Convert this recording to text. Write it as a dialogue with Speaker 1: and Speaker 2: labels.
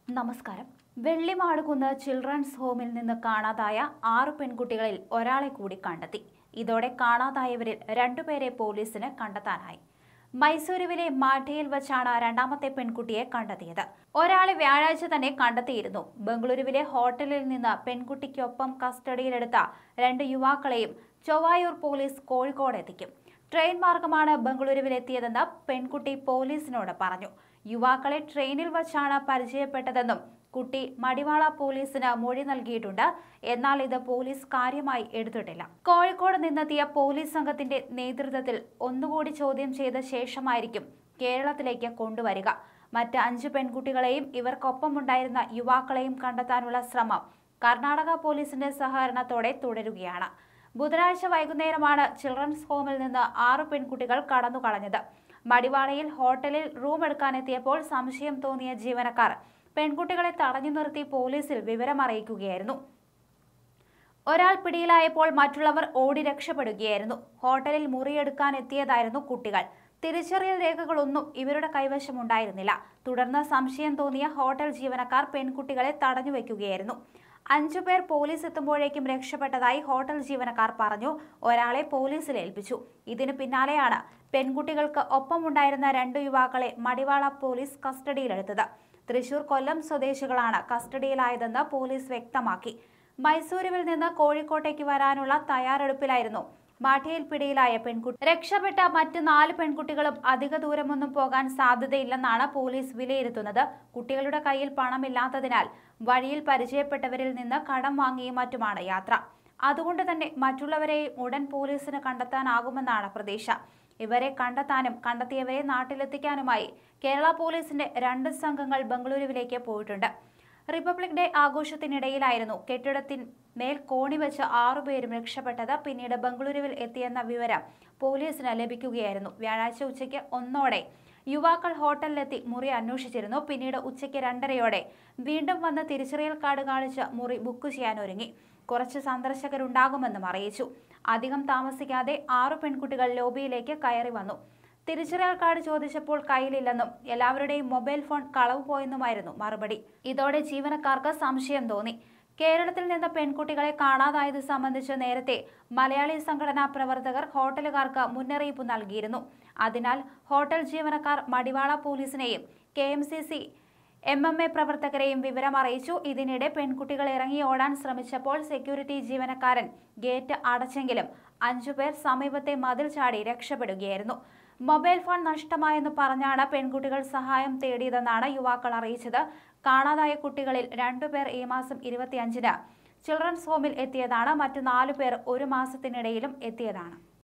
Speaker 1: നമസ്കാരം വെള്ളിമാടുകുന്ന് ചിൽഡ്രൻസ് ഹോമിൽ നിന്ന് കാണാതായ ആറു പെൺകുട്ടികളിൽ ഒരാളെ കൂടി കണ്ടെത്തി ഇതോടെ കാണാതായവരിൽ രണ്ടുപേരെ പോലീസിന് കണ്ടെത്താനായി മൈസൂരുവിലെ മാഠയിൽ വച്ചാണ് രണ്ടാമത്തെ പെൺകുട്ടിയെ കണ്ടെത്തിയത് ഒരാളെ വ്യാഴാഴ്ച തന്നെ കണ്ടെത്തിയിരുന്നു ബംഗളൂരുവിലെ ഹോട്ടലിൽ നിന്ന് പെൺകുട്ടിക്കൊപ്പം കസ്റ്റഡിയിലെടുത്ത രണ്ട് യുവാക്കളെയും ചൊവ്വായൂർ പോലീസ് കോഴിക്കോട് എത്തിക്കും ട്രെയിൻ മാർഗമാണ് ബംഗളൂരുവിലെത്തിയതെന്ന് പെൺകുട്ടി പോലീസിനോട് പറഞ്ഞു യുവാക്കളെ ട്രെയിനിൽ വച്ചാണ് പരിചയപ്പെട്ടതെന്നും കുട്ടി മടിവാള പോലീസിന് മൊഴി നൽകിയിട്ടുണ്ട് എന്നാൽ ഇത് പോലീസ് കാര്യമായി എടുത്തിട്ടില്ല കോഴിക്കോട് നിന്നെത്തിയ പോലീസ് സംഘത്തിന്റെ നേതൃത്വത്തിൽ ഒന്നുകൂടി ചോദ്യം ചെയ്ത ശേഷമായിരിക്കും കേരളത്തിലേക്ക് കൊണ്ടുവരിക മറ്റ് അഞ്ച് പെൺകുട്ടികളെയും ഇവർക്കൊപ്പമുണ്ടായിരുന്ന യുവാക്കളെയും കണ്ടെത്താനുള്ള ശ്രമം കർണാടക പോലീസിന്റെ സഹകരണത്തോടെ തുടരുകയാണ് ബുധനാഴ്ച വൈകുന്നേരമാണ് ചിൽഡ്രൻസ് ഹോമിൽ നിന്ന് ആറ് പെൺകുട്ടികൾ കടന്നു കളഞ്ഞത് മടിവാളയിൽ ഹോട്ടലിൽ റൂം എടുക്കാനെത്തിയപ്പോൾ സംശയം തോന്നിയ ജീവനക്കാർ പെൺകുട്ടികളെ തടഞ്ഞു നിർത്തി പോലീസിൽ വിവരമറിയിക്കുകയായിരുന്നു ഒരാൾ പിടിയിലായപ്പോൾ മറ്റുള്ളവർ ഓടി രക്ഷപ്പെടുകയായിരുന്നു ഹോട്ടലിൽ മുറിയെടുക്കാൻ എത്തിയതായിരുന്നു കുട്ടികൾ തിരിച്ചറിയൽ രേഖകളൊന്നും ഇവരുടെ കൈവശമുണ്ടായിരുന്നില്ല തുടർന്ന് സംശയം തോന്നിയ ഹോട്ടൽ ജീവനക്കാർ പെൺകുട്ടികളെ തടഞ്ഞു വയ്ക്കുകയായിരുന്നു അഞ്ചു പേർ പോലീസ് എത്തുമ്പോഴേക്കും രക്ഷപ്പെട്ടതായി ഹോട്ടൽ ജീവനക്കാർ പറഞ്ഞു ഒരാളെ പോലീസിൽ ഏൽപ്പിച്ചു ഇതിനു പിന്നാലെയാണ് പെൺകുട്ടികൾക്ക് ഒപ്പമുണ്ടായിരുന്ന രണ്ട് യുവാക്കളെ മടിവാള പോലീസ് കസ്റ്റഡിയിലെടുത്തത് തൃശൂർ കൊല്ലം സ്വദേശികളാണ് കസ്റ്റഡിയിലായതെന്ന് പോലീസ് വ്യക്തമാക്കി മൈസൂരുവിൽ നിന്ന് കോഴിക്കോട്ടേക്ക് വരാനുള്ള തയ്യാറെടുപ്പിലായിരുന്നു മാഠിയിൽ പിടിയിലായ പെൺകുട്ടി രക്ഷപ്പെട്ട മറ്റ് നാല് പെൺകുട്ടികളും അധിക ദൂരമൊന്നും പോകാൻ സാധ്യതയില്ലെന്നാണ് പോലീസ് വിലയിരുത്തുന്നത് കുട്ടികളുടെ കയ്യിൽ പണമില്ലാത്തതിനാൽ വഴിയിൽ പരിചയപ്പെട്ടവരിൽ നിന്ന് കടം വാങ്ങിയും മറ്റുമാണ് യാത്ര അതുകൊണ്ട് തന്നെ മറ്റുള്ളവരെയും ഉടൻ പോലീസിന് കണ്ടെത്താനാകുമെന്നാണ് പ്രതീക്ഷ ഇവരെ കണ്ടെത്താനും കണ്ടെത്തിയവരെ നാട്ടിലെത്തിക്കാനുമായി കേരള പോലീസിന്റെ രണ്ട് സംഘങ്ങൾ ബംഗളൂരുവിലേക്ക് പോയിട്ടുണ്ട് റിപ്പബ്ലിക് ഡേ ആഘോഷത്തിനിടയിലായിരുന്നു കെട്ടിടത്തിൻ മേൽ കോണി വെച്ച് ആറുപേരും രക്ഷപ്പെട്ടത് പിന്നീട് ബംഗളൂരുവിൽ എത്തിയെന്ന വിവരം പോലീസിന് ലഭിക്കുകയായിരുന്നു വ്യാഴാഴ്ച ഉച്ചയ്ക്ക് ഒന്നോടെ യുവാക്കൾ ഹോട്ടലിലെത്തി മുറി അന്വേഷിച്ചിരുന്നു പിന്നീട് ഉച്ചയ്ക്ക് രണ്ടരയോടെ വീണ്ടും വന്ന് തിരിച്ചറിയൽ കാർഡ് കാണിച്ച് മുറി ബുക്ക് ചെയ്യാൻ ഒരുങ്ങി കുറച്ച് സന്ദർശകരുണ്ടാകുമെന്നും അറിയിച്ചു അധികം താമസിക്കാതെ ആറു പെൺകുട്ടികൾ ലോബിയിലേക്ക് കയറി വന്നു തിരിച്ചറിയൽ കാർഡ് ചോദിച്ചപ്പോൾ കയ്യിലില്ലെന്നും എല്ലാവരുടെയും മൊബൈൽ ഫോൺ കളവ് പോയെന്നുമായിരുന്നു മറുപടി ഇതോടെ ജീവനക്കാർക്ക് സംശയം തോന്നി കേരളത്തിൽ നിന്ന് പെൺകുട്ടികളെ കാണാതായത് സംബന്ധിച്ച് നേരത്തെ മലയാളി സംഘടനാ പ്രവർത്തകർ ഹോട്ടലുകാർക്ക് മുന്നറിയിപ്പ് നൽകിയിരുന്നു അതിനാൽ ഹോട്ടൽ ജീവനക്കാർ മടിവാള പോലീസിനെയും K M C C M M A പ്രവർത്തകരെയും വിവരം അറിയിച്ചു ഇതിനിടെ പെൺകുട്ടികൾ ഇറങ്ങി ഓടാൻ ശ്രമിച്ചപ്പോൾ സെക്യൂരിറ്റി ജീവനക്കാരൻ ഗേറ്റ് അടച്ചെങ്കിലും അഞ്ചുപേർ സമീപത്തെ മതിൽ ചാടി രക്ഷപ്പെടുകയായിരുന്നു മൊബൈൽ ഫോൺ നഷ്ടമായെന്ന് പറഞ്ഞാണ് പെൺകുട്ടികൾ സഹായം തേടിയതെന്നാണ് യുവാക്കൾ അറിയിച്ചത് കാണാതായ കുട്ടികളിൽ രണ്ടുപേർ ഈ മാസം ഇരുപത്തിയഞ്ചിന് ചിൽഡ്രൻസ് ഹോമിൽ എത്തിയതാണ് മറ്റു നാലു പേർ ഒരു മാസത്തിനിടയിലും എത്തിയതാണ്